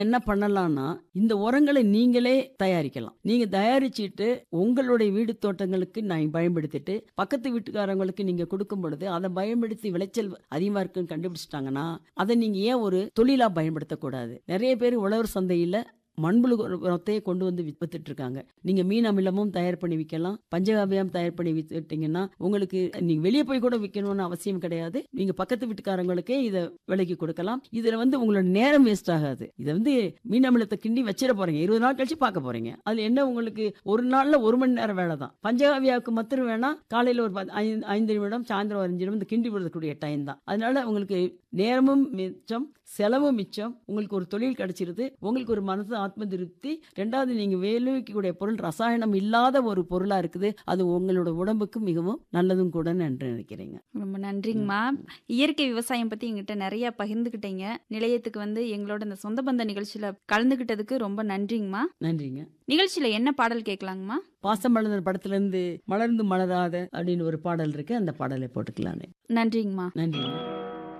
என்ன பண்ணலாம்னா இந்த உரங்களை நீங்களே தயாரிக்கலாம் நீங்க தயாரிச்சிட்டு உங்களுடைய வீடு தோட்டங்களுக்கு நான் பயன்படுத்திட்டு பக்கத்து வீட்டுக்காரங்களுக்கு நீங்க கொடுக்கும் பொழுது அதை பயன்படுத்தி விளைச்சல் அதிகமா இருக்குன்னு கண்டுபிடிச்சிட்டாங்கன்னா அதை நீங்க ஏன் ஒரு தொழிலா பயன்படுத்தக்கூடாது நிறைய பேர் உழவர் சந்தையில மண்புழு உரத்தையே கொண்டு வந்து வித்- வித்துட்டு இருக்காங்க நீங்க மீன் அமிலமும் தயார் பண்ணி விற்கலாம் பஞ்சகாவியம் தயார் பண்ணி வித்துட்டீங்கன்னா உங்களுக்கு நீங்க வெளியே போய் கூட விற்கணும்னு அவசியம் கிடையாது நீங்க பக்கத்து வீட்டுக்காரங்களுக்கே இதை விலைக்கு கொடுக்கலாம் இதுல வந்து உங்களோட நேரம் வேஸ்ட் ஆகாது இதை வந்து மீன் அமிலத்தை கிண்டி வச்சிட போறீங்க இருபது நாள் கழிச்சு பார்க்க போறீங்க அதுல என்ன உங்களுக்கு ஒரு நாள்ல ஒரு மணி நேரம் வேலை தான் பஞ்சகாவியாவுக்கு மாத்திரம் வேணா காலையில ஒரு பத்து- ஐந்து ஐந்து நிமிடம் சாயந்தரம் ஒரு அஞ்சு நிமிடம் இந்த கிண்டி விடுறதுக்கூடிய டைம் தான் அதனால உங்களுக்கு நேரமும் மிச்சம் செலவும் மிச்சம் உங்களுக்கு ஒரு தொழில் கிடைச்சிருது உங்களுக்கு ஒரு மனசு ஆத்ம திருப்தி ரெண்டாவது நீங்க விளைவிக்கக்கூடிய பொருள் ரசாயனம் இல்லாத ஒரு பொருளா இருக்குது அது உங்களோட உடம்புக்கு மிகவும் நல்லதும் கூட என்று நினைக்கிறீங்க ரொம்ப நன்றிங்கம்மா இயற்கை விவசாயம் பத்தி எங்கிட்ட நிறைய பகிர்ந்துக்கிட்டீங்க நிலையத்துக்கு வந்து எங்களோட இந்த சொந்த பந்த நிகழ்ச்சியில கலந்துக்கிட்டதுக்கு ரொம்ப நன்றிங்கம்மா நன்றிங்க நிகழ்ச்சியில என்ன பாடல் கேட்கலாங்கம்மா பாசம் மலர்ந்த படத்துல இருந்து மலர்ந்து மலராத அப்படின்னு ஒரு பாடல் இருக்கு அந்த பாடலை போட்டுக்கலான்னு நன்றிங்கம்மா நன்றிங்க